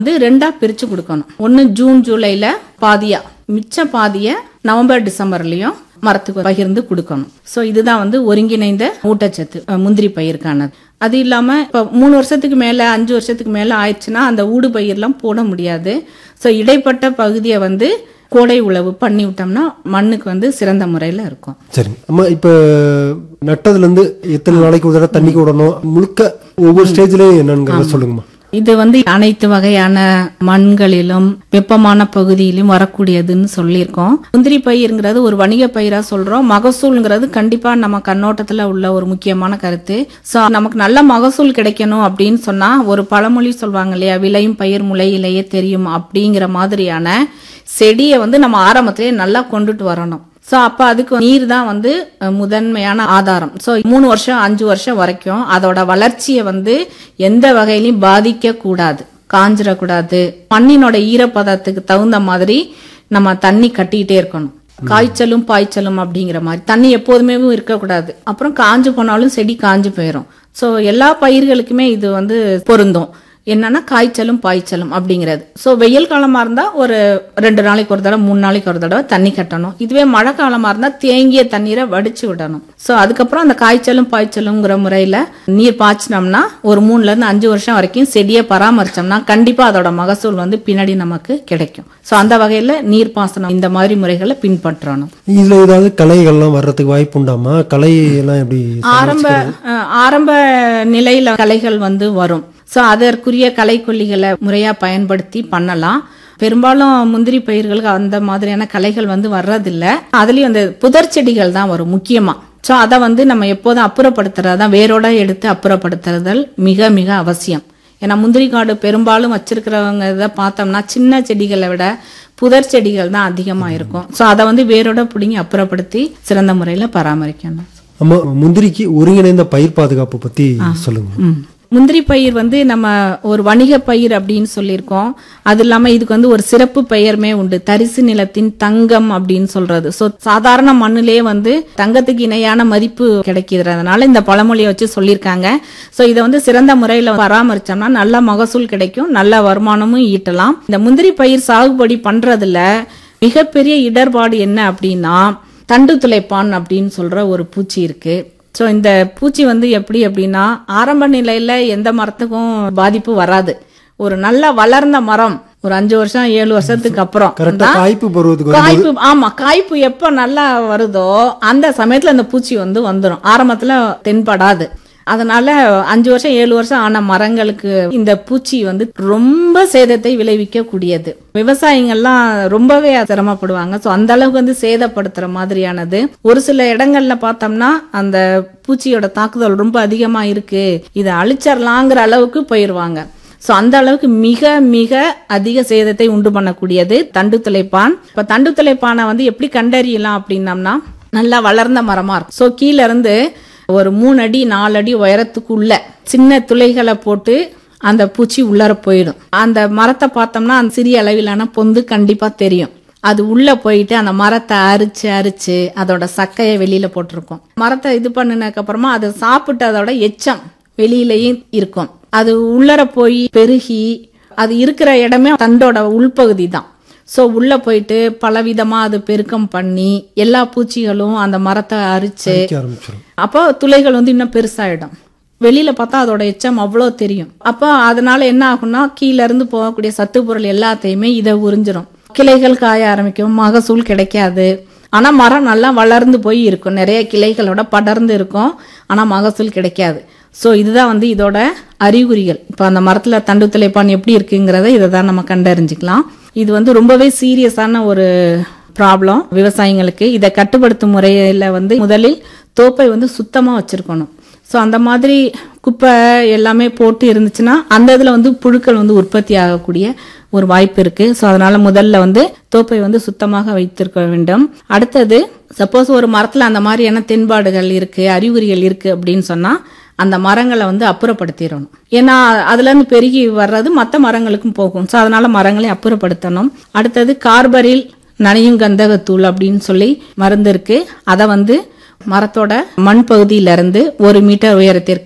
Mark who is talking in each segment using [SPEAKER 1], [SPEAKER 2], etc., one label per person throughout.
[SPEAKER 1] வந்து ரெண்டா பிரிச்சு கொடுக்கணும் ஒன்னு ஜூன் ஜூலைல பாதியா மிச்ச பாதிய நவம்பர் டிசம்பர்லயும் மரத்துக்கு பகிர்ந்து கொடுக்கணும் சோ இதுதான் வந்து ஒருங்கிணைந்த ஊட்டச்சத்து அஹ், முந்திரி பயிருக்கானது அது இல்லாம இப்ப மூணு வருஷத்துக்கு மேல அஞ்சு வருஷத்துக்கு மேல ஆயிடுச்சுன்னா அந்த ஊடு பயிர்லாம் போட முடியாது சோ இடைப்பட்ட பகுதியை வந்து கோடை உழவு பண்ணி விட்டோம்னா மண்ணுக்கு வந்து சிறந்த முறையில இருக்கும்
[SPEAKER 2] சரிங்க அம்மா இப்ப நட்டதுல இருந்து எத்தனை நாளைக்கு ஒரு தடவை தண்ணி விடணும் முழுக்க ஒவ்வொரு ஸ்டேஜ்லயும் என்னங்கிறத சொல்லுங்கம்மா
[SPEAKER 1] இது வந்து அனைத்து வகையான மண்களிலும் வெப்பமான பகுதியிலும் வரக்கூடியதுன்னு சொல்லியிருக்கோம் முந்திரி பயிருங்கிறது ஒரு வணிக பயிரா சொல்றோம் மகசூல்ங்கிறது கண்டிப்பா நம்ம கண்ணோட்டத்துல உள்ள ஒரு முக்கியமான கருத்து சோ நமக்கு நல்ல மகசூல் கிடைக்கணும் அப்படின்னு சொன்னா ஒரு பழமொழி சொல்லுவாங்க இல்லையா விளையும் பயிர் முளையிலேயே தெரியும் அப்படிங்கிற மாதிரியான செடியை வந்து நம்ம ஆரம்பத்திலேயே நல்லா கொண்டுட்டு வரணும் சோ அப்ப அதுக்கு நீர் தான் வந்து அஹ், முதன்மையான ஆதாரம் சோ மூணு வருஷம் அஞ்சு வருஷம் வரைக்கும் அதோட வளர்ச்சியை வந்து எந்த வகையிலும் பாதிக்க கூடாது காஞ்சிடக்கூடாது மண்ணினோட ஈரப்பதத்துக்கு தகுந்த மாதிரி நம்ம தண்ணி கட்டிக்கிட்டே இருக்கணும் காய்ச்சலும் பாய்ச்சலும் அப்படிங்கிற மாதிரி தண்ணி எப்போதுமே இருக்கக்கூடாது அப்புறம் காஞ்சு போனாலும் செடி காஞ்சு போயிடும் சோ எல்லா பயிர்களுக்குமே இது வந்து பொருந்தும் என்னன்னா காய்ச்சலும் பாய்ச்சலும் அப்படிங்கிறது சோ வெயில் காலமா இருந்தா ஒரு ரெண்டு நாளைக்கு ஒரு தடவை மூணு நாளைக்கு ஒரு தடவை தண்ணி கட்டணும் இதுவே மழை காலமா இருந்தா தேங்கிய தண்ணீரை வடிச்சு விடணும் சோ அதுக்கப்புறம் அந்த காய்ச்சலும் பாய்ச்சலுங்கிற முறையில நீர் பாய்ச்சினோம்னா ஒரு மூணுல இருந்து அஞ்சு வருஷம் வரைக்கும் செடியை பராமரிச்சோம்னா கண்டிப்பா அதோட மகசூல் வந்து பின்னாடி நமக்கு கிடைக்கும் சோ அந்த வகையில நீர் பாசனம் இந்த மாதிரி முறைகளை பின்பற்றணும்
[SPEAKER 2] இதுல ஏதாவது களைகள்லாம் வர்றதுக்கு வாய்ப்பு உண்டாமா களை எல்லாம் எப்படி
[SPEAKER 1] ஆரம்ப அஹ், ஆரம்ப நிலையில களைகள் வந்து வரும் சோ அதற்குரிய களைக்கொல்லிகளை முறையா பயன்படுத்தி பண்ணலாம் பெரும்பாலும் முந்திரி பயிர்களுக்கு அந்த மாதிரியான களைகள் வந்து வர்றதில்ல அதுலயும் அந்த புதர் செடிகள் தான் வரும் முக்கியமா சோ அதை வந்து நம்ம எப்போதும் அப்புறப்படுத்துறதான் வேரோட எடுத்து அப்புறப்படுத்துறதல் மிக மிக அவசியம் ஏன்னா முந்திரி காடு பெரும்பாலும் வச்சிருக்கிறவங்க இதை பார்த்தோம்னா சின்ன செடிகளை விட புதர் செடிகள் தான் அதிகமா இருக்கும் சோ அதை வந்து வேரோட பிடுங்கி அப்புறப்படுத்தி சிறந்த முறையில பராமரிக்கணும்
[SPEAKER 2] அம்மா முந்திரிக்கு ஒருங்கிணைந்த பயிர் பாதுகாப்பு பத்தி சொல்லுங்க
[SPEAKER 1] ம். முந்திரி பயிர் வந்து நம்ம ஒரு வணிக பயிர் அப்படின்னு சொல்லியிருக்கோம் அது இல்லாம இதுக்கு வந்து ஒரு சிறப்பு பெயருமே உண்டு தரிசு நிலத்தின் தங்கம் அப்படின்னு சொல்றது சோ சாதாரண மண்ணிலேயே வந்து தங்கத்துக்கு இணையான மதிப்பு கிடைக்கிறதுனால இந்த பழமொழியை வச்சு சொல்லியிருக்காங்க சோ இதை வந்து சிறந்த முறையில பராமரிச்சோம்னா நல்ல மகசூல் கிடைக்கும் நல்ல வருமானமும் ஈட்டலாம் இந்த முந்திரி பயிர் சாகுபடி பண்றதுல மிகப்பெரிய இடர்பாடு என்ன அப்படின்னா தண்டு துளைப்பான் அப்படின்னு சொல்ற ஒரு பூச்சி இருக்கு சோ இந்த பூச்சி வந்து எப்படி அப்படின்னா ஆரம்ப நிலையில எந்த மரத்துக்கும் பாதிப்பு வராது ஒரு நல்லா வளர்ந்த மரம் ஒரு அஞ்சு வருஷம் ஏழு வருஷத்துக்கு அப்புறம்
[SPEAKER 2] கரெக்டா
[SPEAKER 1] தான்
[SPEAKER 2] காய்ப்பு பருவத்துக்கு வரும்
[SPEAKER 1] காய்ப்பு ஆமா காய்ப்பு எப்ப நல்லா வருதோ அந்த சமயத்துல அந்த பூச்சி வந்து வந்துரும் ஆரம்பத்துல தென்படாது அதனால அஞ்சு வருஷம் ஏழு வருஷம் ஆன மரங்களுக்கு இந்த பூச்சி வந்து ரொம்ப சேதத்தை விளைவிக்க கூடியது விவசாயிகள்லாம் ரொம்பவே சிரமப்படுவாங்க சோ அந்த அளவுக்கு வந்து சேதப்படுத்துற மாதிரியானது ஒரு சில இடங்கள்ல பார்த்தோம்னா அந்த பூச்சியோட தாக்குதல் ரொம்ப அதிகமா இருக்கு இதை அழிச்சிடலாங்கிற அளவுக்கு போயிருவாங்க சோ அந்த அளவுக்கு மிக மிக அதிக சேதத்தை உண்டு பண்ணக்கூடியது தண்டு துளைப்பான் இப்ப தண்டு துளைப்பானை வந்து எப்படி கண்டறியலாம் அப்படின்னம்னா நல்லா வளர்ந்த மரமா இருக்கும் சோ கீழ இருந்து ஒரு மூணு அடி நாலு அடி உயரத்துக்குள்ள சின்ன துளைகளை போட்டு அந்த பூச்சி உள்ளர போயிடும் அந்த மரத்தை பார்த்தோம்னா அந்த சிறிய அளவிலான பொந்து கண்டிப்பா தெரியும் அது உள்ள போயிட்டு அந்த மரத்தை அரிச்சு அரிச்சு அதோட சக்கையை வெளியில போட்டிருக்கும் மரத்தை இது பண்ணினதுக்கு அப்புறமா அதை சாப்பிட்டு அதோட எச்சம் வெளியிலயும் இருக்கும் அது உள்ளர போய் பெருகி அது இருக்கிற இடமே தண்டோட உள்பகுதி தான் சோ உள்ள போயிட்டு பலவிதமா அது பெருக்கம் பண்ணி எல்லா பூச்சிகளும் அந்த மரத்தை அரிச்சு
[SPEAKER 2] வைக்க ஆரம்பிச்சிடும்
[SPEAKER 1] அப்போ துளைகள் வந்து இன்னும் பெருசாயிடும் வெளியில பார்த்தா அதோட எச்சம் அவ்வளோ தெரியும் அப்போ அதனால என்ன ஆகும்னா கீழ இருந்து போகக்கூடிய சத்து பொருள் எல்லாத்தையுமே இதை உறிஞ்சிரும் கிளைகள் காய ஆரம்பிக்கும் மகசூல் கிடைக்காது ஆனா மரம் நல்லா வளர்ந்து போய் இருக்கும் நிறைய கிளைகளோட படர்ந்து இருக்கும் ஆனா மகசூல் கிடைக்காது சோ இதுதான் வந்து இதோட அறிகுறிகள் இப்போ அந்த மரத்துல தண்டு துளைப்பான் எப்படி இருக்குங்கிறத இதை தான் நம்ம கண்டறிஞ்சுக்கலாம் இது வந்து ரொம்பவே சீரியஸான ஒரு ப்ராப்ளம் விவசாயிங்களுக்கு இதை கட்டுப்படுத்தும் முறையில வந்து முதலில் தோப்பை வந்து சுத்தமா வச்சிருக்கணும் ஸோ அந்த மாதிரி குப்பை எல்லாமே போட்டு இருந்துச்சுன்னா அந்த இதில் வந்து புழுக்கள் வந்து உற்பத்தி ஆகக்கூடிய ஒரு வாய்ப்பு இருக்கு ஸோ அதனால முதல்ல வந்து தோப்பை வந்து சுத்தமாக வைத்திருக்க வேண்டும் அடுத்தது சப்போஸ் ஒரு மரத்துல அந்த மாதிரியான தென்பாடுகள் இருக்கு அறிகுறிகள் இருக்கு அப்படின்னு சொன்னா அந்த மரங்களை வந்து அப்புறப்படுத்திடணும் ஏன்னா அதுல இருந்து பெருகி வர்றது மற்ற மரங்களுக்கும் போகும் ஸோ அதனால மரங்களை அப்புறப்படுத்தணும் அடுத்தது கார்பரில் நனையும் கந்தகத்தூள் அப்படின்னு சொல்லி மருந்து இருக்கு அதை வந்து மரத்தோட மண் பகுதியில இருந்து ஒரு மீட்டர் உயரத்திற்கு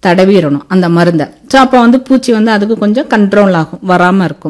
[SPEAKER 1] தடவிடணும் அந்த மருந்தை ஸோ அப்போ வந்து பூச்சி வந்து அதுக்கு கொஞ்சம் கண்ட்ரோல் ஆகும் வராம இருக்கும்